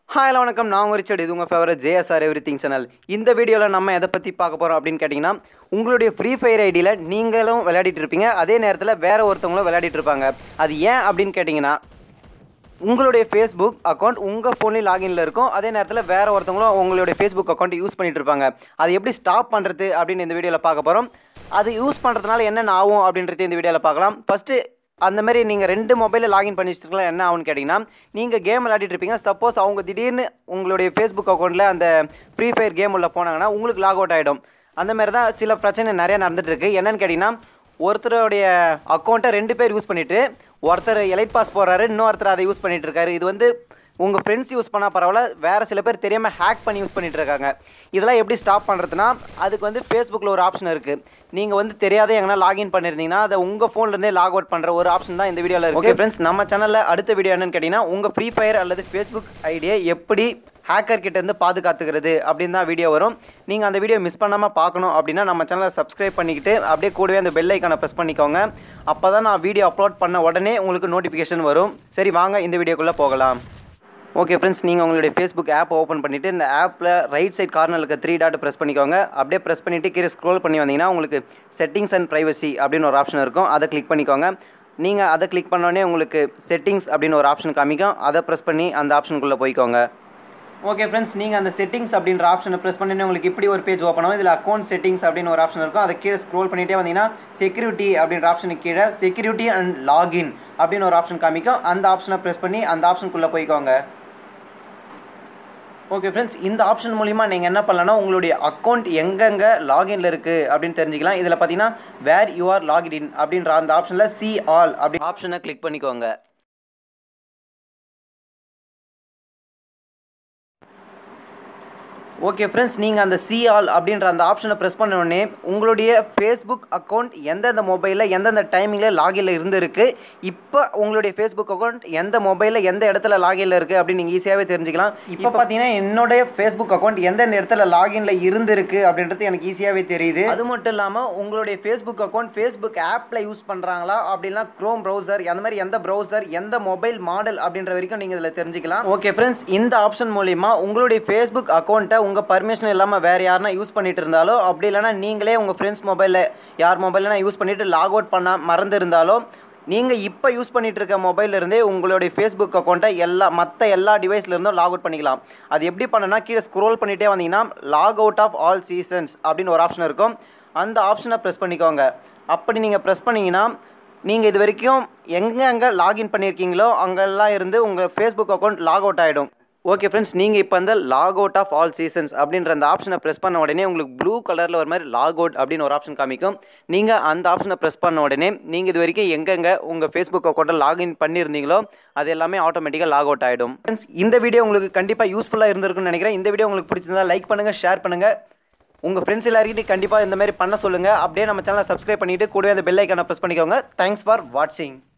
hi hello வணக்கம் நான் உங்கள் ரிச்சர்ட் இது உங்கள் favourite JSR everything channel இந்த வீடியோவில் நம்ம எதை பற்றி பார்க்க போகிறோம் அப்படின்னு கேட்டிங்கன்னா உங்களுடைய ஃப்ரீ ஃபயர் ஐடியில் நீங்களும் விளையாடிட்டு இருப்பீங்க அதே நேரத்தில் வேறு ஒருத்தவங்களும் விளையாடிட்டு இருப்பாங்க அது ஏன் அப்படின்னு கேட்டிங்கன்னா உங்களுடைய ஃபேஸ்புக் அக்கௌண்ட் உங்கள் ஃபோன்லேயும் லாகின்ல இருக்கும் அதே நேரத்தில் வேறு ஒருத்தவங்களும் உங்களுடைய ஃபேஸ்புக் அக்கௌண்ட் யூஸ் பண்ணிட்டு இருப்பாங்க அது எப்படி ஸ்டாப் பண்ணுறது அப்படின்னு இந்த வீடியோவில் பார்க்க போகிறோம் அது யூஸ் பண்ணுறதுனால என்னென்ன ஆகும் அப்படின்றது இந்த வீடியோவில் பார்க்கலாம் ஃபஸ்ட்டு அந்த மாதிரி நீங்கள் ரெண்டு மொபைலில் லாகின் பண்ணி வச்சுருக்கலாம் என்ன ஆகும்னு கேட்டிங்கன்னா நீங்கள் கேம் விளையாடிட்டு இருப்பீங்க சப்போஸ் அவங்க திடீர்னு உங்களுடைய ஃபேஸ்புக் அக்கௌண்ட்டில் அந்த ஃப்ரீ ஃபயர் கேம் உள்ள போனாங்கன்னா உங்களுக்கு லாக் அவுட் ஆகிடும் அந்த மாதிரி தான் சில பிரச்சனை நிறைய நடந்துட்டு இருக்கு என்னன்னு கேட்டிங்கன்னா ஒருத்தருடைய அக்கௌண்ட்டை ரெண்டு பேர் யூஸ் பண்ணிட்டு ஒருத்தர் எலைட் பாஸ் போடுறாரு இன்னொருத்தர் அதை யூஸ் பண்ணிட்டு இருக்காரு இது வந்து உங்கள் ஃப்ரெண்ட்ஸ் யூஸ் பண்ணால் பரவாயில்ல வேறு சில பேர் தெரியாமல் ஹேக் பண்ணி யூஸ் பண்ணிட்டு இருக்காங்க இதெல்லாம் எப்படி ஸ்டாப் பண்ணுறதுனா அதுக்கு வந்து ஃபேஸ்புக்கில் ஒரு ஆப்ஷன் இருக்குது நீங்கள் வந்து தெரியாத எங்கன்னா லாகின் பண்ணியிருந்தீங்கன்னா அதை உங்கள் ஃபோன்லேருந்தே லாக் அவுட் பண்ணுற ஒரு ஆப்ஷன் தான் இந்த வீடியோவில் இருக்குது ஓகே ஃப்ரெண்ட்ஸ் நம்ம சேனலில் அடுத்த வீடியோ என்னன்னு கேட்டிங்கன்னா உங்கள் ஃப்ரீ ஃபயர் அல்லது ஃபேஸ்புக் ஐடியை எப்படி ஹேக்கர் கிட்ட இருந்து பாதுகாத்துக்கிறது அப்படின்னு தான் வீடியோ வரும் நீங்கள் அந்த வீடியோ மிஸ் பண்ணாமல் பார்க்கணும் அப்படின்னா நம்ம சேனலை சப்ஸ்கிரைப் பண்ணிக்கிட்டு அப்படியே கூடவே அந்த பெல் ஐக்கானை ப்ரெஸ் பண்ணிக்கோங்க அப்போ தான் நான் வீடியோ அப்லோட் பண்ண உடனே உங்களுக்கு நோட்டிஃபிகேஷன் வரும் சரி வாங்க இந்த வீடியோக்குள்ளே போகலாம் ஓகே ஃப்ரெண்ட்ஸ் நீங்கள் உங்களுடைய ஃபேஸ்புக் ஆப் ஓப்பன் பண்ணிவிட்டு இந்த ஆப்பில் ரைட் சைட் கார்னரில் இருக்க த்ரீ டாட் ப்ரெஸ் பண்ணிக்கோங்க அப்படியே ப்ரெஸ் பண்ணிவிட்டு கீழே ஸ்க்ரோல் பண்ணி வந்தீங்கன்னா உங்களுக்கு செட்டிங்ஸ் அண்ட் ப்ரைவசி அப்படின்னு ஒரு ஆப்ஷன் இருக்கும் அதை கிளிக் பண்ணிக்கோங்க நீங்கள் அதை கிளிக் பண்ணோடனே உங்களுக்கு செட்டிங்ஸ் அப்படின்னு ஒரு ஆப்ஷன் காமிக்கும் அதை ப்ரெஸ் பண்ணி அந்த ஆப்ஷனுக்குள்ளே போய்க்கோங்க ஓகே ஃப்ரெண்ட்ஸ் நீங்கள் அந்த செட்டிங்ஸ் அப்படின்ற ஆப்ஷனை ப்ரெஸ் பண்ணி உங்களுக்கு இப்படி ஒரு பேஜ் ஓப்பன் ஆகும் இதில் அக்கௌண்ட் செட்டிங்ஸ் அப்படின்னு ஒரு ஆப்ஷன் இருக்கும் அதை கீழே ஸ்க்ரோல் பண்ணிகிட்டே வந்தீங்கன்னா செக்யூரிட்டி அப்படின்ற ஆப்ஷனுக்கு கீழே செக்யூரிட்டி அண்ட் லாகின் அப்படின்னு ஒரு ஆப்ஷன் காமிக்கும் அந்த ஆப்ஷனை ப்ரெஸ் பண்ணி அந்த ஆப்ஷனுக்குள்ளே போய்க்கோங்க ஓகே ஃப்ரெண்ட்ஸ் இந்த ஆப்ஷன் மூலிமா நீங்கள் என்ன பண்ணலாம்னா உங்களுடைய அக்கௌண்ட் எங்கெங்கே லாகின்ல இருக்குது அப்படின்னு தெரிஞ்சுக்கலாம் இதில் பார்த்தீங்கன்னா வேர் யூ ஆர் லாகின் அப்படின்ற அந்த ஆப்ஷனில் சி ஆல் அப்படி ஆப்ஷனை கிளிக் பண்ணிக்கோங்க ஓகே ஃப்ரெண்ட்ஸ் நீங்கள் அந்த சி ஆல் அப்படின்ற அந்த ஆப்ஷனை ப்ரெஸ் பண்ண உடனே உங்களுடைய ஃபேஸ்புக் அக்கௌண்ட் எந்தெந்த மொபைலில் எந்தெந்த டைமிங்கில் லாகின்ல இருந்திருக்கு இப்போ உங்களுடைய ஃபேஸ்புக் அக்கௌண்ட் எந்த மொபைலில் எந்த இடத்துல லாகின்ல இருக்குது அப்படின்னு நீங்கள் ஈஸியாகவே தெரிஞ்சுக்கலாம் இப்போ பார்த்தீங்கன்னா என்னுடைய ஃபேஸ்புக் அக்கௌண்ட் எந்தெந்த இடத்துல லாகின்ல இருந்திருக்கு அப்படின்றது எனக்கு ஈஸியாகவே தெரியுது அது மட்டும் இல்லாமல் உங்களுடைய ஃபேஸ்புக் அக்கௌண்ட் ஃபேஸ்புக் ஆப்பில் யூஸ் பண்ணுறாங்களா அப்படின்னா க்ரோம் ப்ரௌசர் அந்த மாதிரி எந்த ப்ரௌசர் எந்த மொபைல் மாடல் அப்படின்ற வரைக்கும் நீங்கள் இதில் தெரிஞ்சுக்கலாம் ஓகே ஃப்ரெண்ட்ஸ் இந்த ஆப்ஷன் மூலிமா உங்களுடைய ஃபேஸ்புக் அக்கௌண்ட்டை உங்கள் பர்மிஷன் இல்லாமல் வேறு யாருனா யூஸ் பண்ணிட்டு இருந்தாலோ அப்படி இல்லைனா நீங்களே உங்கள் ஃப்ரெண்ட்ஸ் மொபைலில் யார் மொபைல்னா யூஸ் பண்ணிவிட்டு லாக் அவுட் பண்ண மறந்துருந்தாலோ நீங்கள் இப்போ யூஸ் பண்ணிட்டு இருக்க மொபைல்ல இருந்தே உங்களுடைய ஃபேஸ்புக் அக்கௌண்ட்டை எல்லா மற்ற எல்லா டிவைஸ்ல இருந்தும் லாக் அவுட் பண்ணிக்கலாம் அது எப்படி பண்ணனா கீழே ஸ்க்ரோல் பண்ணிகிட்டே வந்தீங்கன்னா log out of all sessions அப்படின்னு ஒரு ஆப்ஷன் இருக்கும் அந்த ஆப்ஷனை ப்ரெஸ் பண்ணிக்கோங்க அப்படி நீங்கள் ப்ரெஸ் பண்ணிங்கன்னா நீங்கள் இது வரைக்கும் எங்கெங்கே லாகின் பண்ணியிருக்கீங்களோ அங்கெல்லாம் இருந்து உங்கள் ஃபேஸ்புக் அக்கௌண்ட் லாக் அவுட் ஆகிடும் ஓகே ஃப்ரெண்ட்ஸ் நீங்கள் இப்போ அந்த log out of all sessions அப்படின்ற அந்த ஆப்ஷனை ப்ரெஸ் பண்ண உடனே உங்களுக்கு ப்ளூ கலரில் ஒரு மாதிரி லாக் அவுட் அப்படின்னு ஒரு ஆப்ஷன் காமிக்கும் நீங்கள் அந்த ஆப்ஷனை ப்ரெஸ் பண்ண உடனே நீங்கள் இது வரைக்கும் எங்கெங்கே உங்கள் ஃபேஸ்புக் அக்கௌண்ட்டை லாகின் பண்ணியிருந்தீங்களோ அது எல்லாமே ஆட்டோமேட்டிக்காக லாக் அவுட் ஆகிடும் ஃப்ரெண்ட்ஸ் இந்த வீடியோ உங்களுக்கு கண்டிப்பாக யூஸ்ஃபுல்லாக இருந்திருக்குன்னு நினைக்கிறேன் இந்த வீடியோ உங்களுக்கு பிடிச்சிருந்தா லைக் பண்ணுங்கள் ஷேர் பண்ணுங்கள் உங்கள் ஃப்ரெண்ட்ஸ் எல்லாருக்கிட்டையும் கண்டிப்பாக இந்த மாதிரி பண்ண சொல்லுங்கள் அப்படியே நம்ம சேனலை சப்ஸ்கிரைப் பண்ணிவிட்டு கூடவே அந்த பெல் ஐக்கானை ப்ரெஸ் பண்ணிக்கோங்க தேங்க்ஸ் ஃபார் வாட்சிங்